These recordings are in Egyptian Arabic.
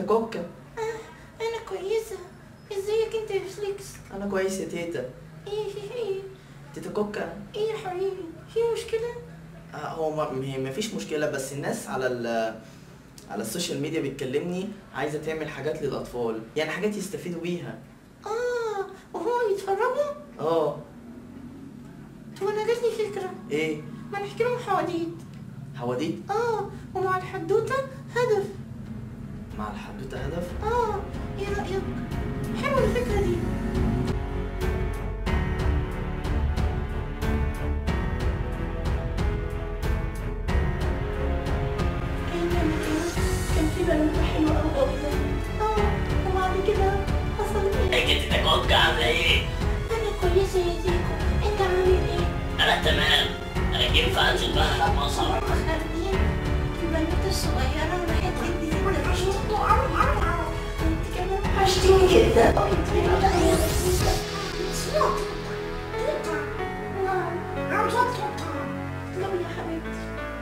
كوكا انا كويسه ازيك انت يا فليكس انا كويس يا تيتا ايه في ايه تيتا كوكا ايه يا حبيبي في مشكله آه، هو ما هي مفيش مشكلة بس الناس على ال على السوشيال ميديا بتكلمني عايزة تعمل حاجات للأطفال يعني حاجات يستفيدوا بيها اه وهما بيتفرجوا اه طب انا جاتلي فكره ايه ما نحكي لهم حواديت حواديت اه ومع الحدوته هدف مع الحدوتة هدف اه ايه رايك حلوه الفكره دي كان يوم كده كان في بنوته حلوه قوي قوي اه وبعد كده حصل ايه هيك تيتا كوكا عاملة ايه؟ انا كويسه يا زيكو انت عامل ايه أنا تمام أنا ينفع أنزل بقى مصر خارجين البنوته الصغيره راحت تدي زيت انت كمان وحشتيني جدا انت لو يا حبيبتي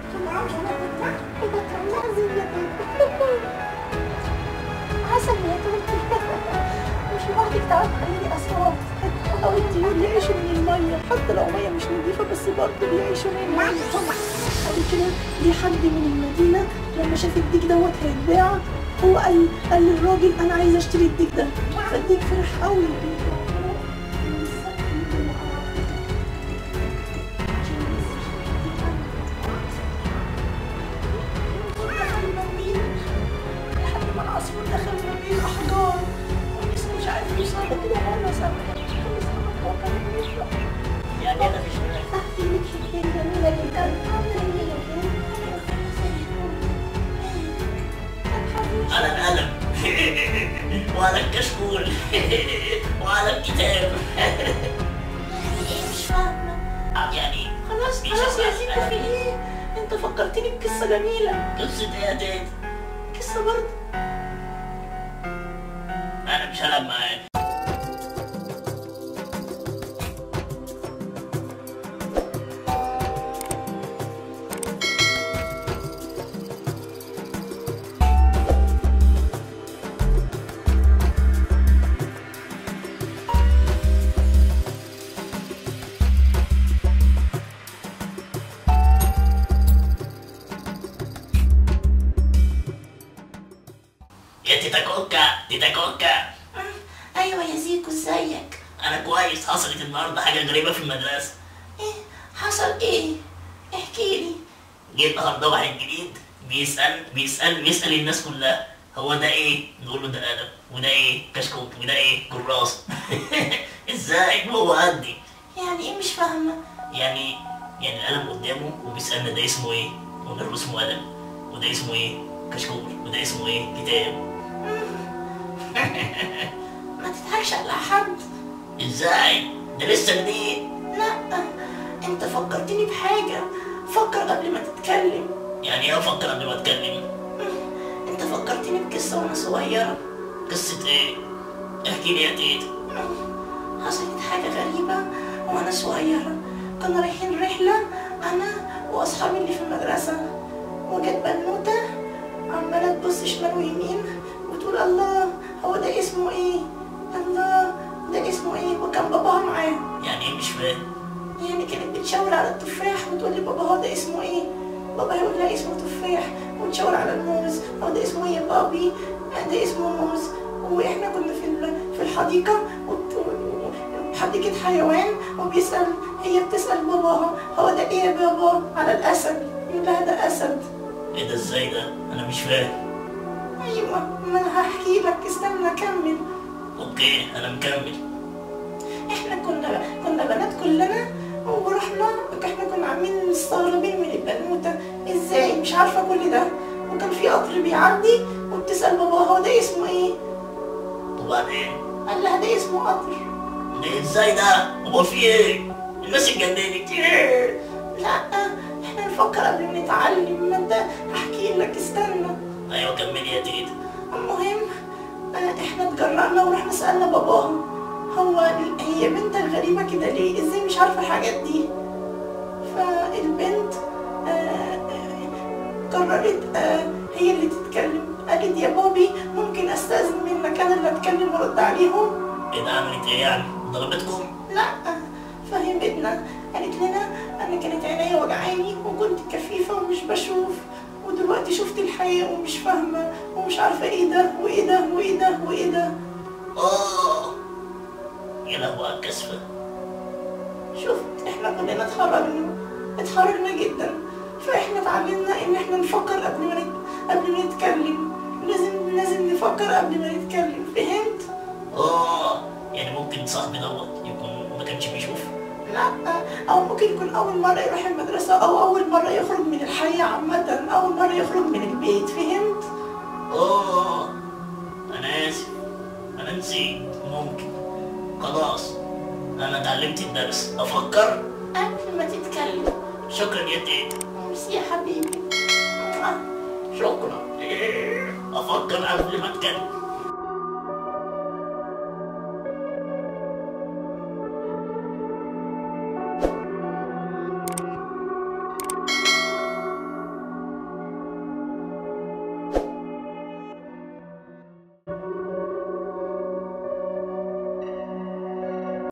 عسل يا توتي مش لوحدك تعرف خليني اصوات او الطيور يعيشوا من الميه حتى لو ميه مش نظيفه بس برضه بيعيشوا من الميه قال كده في حد من المدينه لما شاف الديك دوت هيتباع هو قال قال للراجل انا عايز اشتري الديك ده فالديك فرح قوي دخل المنديل لحد ما العصفور دخل ما بين الاحجار ولسه مش عارف يوصل كده وانا سامع يعني أنا مش فاهم تحت ايدك شكلين جميلة جدا عاملة ايه أنا القلم وأنا الكشكول وأنا الكتاب مش فاهمة يعني خلاص مش خلاص يا فاهمة. زيكو في ايه انت فكرتني بقصة جميلة قصة إيه يا تيتا؟ قصة برضه أنا مش هلعب معاك يا تيتا كوكا تيتا كوكا ايوه يا زيكو ازيك أنا كويس حصلت النهاردة حاجة غريبة في المدرسة ايه حصل ايه احكي لي جه النهارده واحد جديد بيسأل بيسأل بيسأل الناس كلها هو ده ايه؟ نقول له ده قلم وده ايه؟ كشكول وده ايه؟ كراس ازاي؟ هو قدي يعني ايه مش فاهمة يعني يعني القلم قدامه وبيسألنا ده اسمه ايه؟ ونقول له اسمه قلم وده اسمه ايه؟ كشكول وده اسمه ايه؟ كتاب ما تضحكش على حد ازاي؟ ده لسه جديد لا انت فكرتني بحاجة فكر قبل ما تتكلم يعني ايه افكر قبل ما اتكلم؟ انت فكرتني بقصة وانا صغيرة قصة ايه؟ احكي لي يا تيتا حصلت حاجة غريبة وانا صغيرة كنا رايحين رحلة انا واصحابي اللي في المدرسة وجت بنوتة عمالة تبص شمال ويمين وتقول الله هو ده اسمه ايه الله ده اسمه ايه وكان باباها معاه يعني ايه مش فاهم؟ يعني كانت بتشاور على التفاح وتقول لي بابا هو ده اسمه ايه بابا يقول لها اسمه تفاح وتشاور على الموز هو ده اسمه ايه يا بابي ده اسمه موز واحنا كنا في ال- في الحديقه وت- و- حديقه حيوان وبيسال هي بتسال باباها هو ده ايه يا بابا على الاسد يقول لها ده اسد ايه ده ازاي ده؟ انا مش فاهم ايوه ما انا هحكي لك استنى اكمل اوكي انا مكمل احنا كنا كنا بنات كلنا ورحنا احنا كنا عاملين مستغربين من البنوته ازاي مش عارفه كل ده وكان في قطر بيعدي وبتسال بابا هو ده اسمه ايه وبعدين قال لها ده اسمه قطر ده ازاي ده؟ هو في ايه؟ الناس اتجننت ايه؟ لا احنا نفكر قبل ما نتعلم ما انت هحكي لك استنى ايوه كملي يا تيتا المهم آه، احنا اتجرأنا ورحنا سألنا باباها هو ال- هي بنتك غريبة كده ليه ازاي مش عارفة الحاجات دي فالبنت آه، آه، قررت آه، هي اللي تتكلم قالت يا بابي ممكن استاذن منك انا اللي اتكلم وارد عليهم ايه ده عملت ايه يعني ضربتكم لا فهمتنا قالت لنا انا كانت عينيا وجعاني وكنت كفيفه ومش بشوف ودلوقتي شفت الحقيقه ومش فاهمه ومش عارفه ايه ده وايه ده وايه ده وايه ده اه يا لهوي على الكسفه شفت احنا كلنا اتحرجنا اتحرجنا جدا فاحنا اتعلمنا ان احنا نفكر قبل ما نت... قبل ما نتكلم لازم لازم نفكر قبل ما نتكلم فهمت اه يعني ممكن صاحبي دوت يكون ما كانش بيشوف لا او ممكن يكون اول مره يروح المدرسه او اول مره يخرج من الحي عامه اول مره يخرج من البيت فهمت اه انا اسف انا نسيت ممكن خلاص انا اتعلمت الدرس افكر قبل ما تتكلم شكرا يا تيتا ميرسي يا حبيبي شكرا افكر قبل ما اتكلم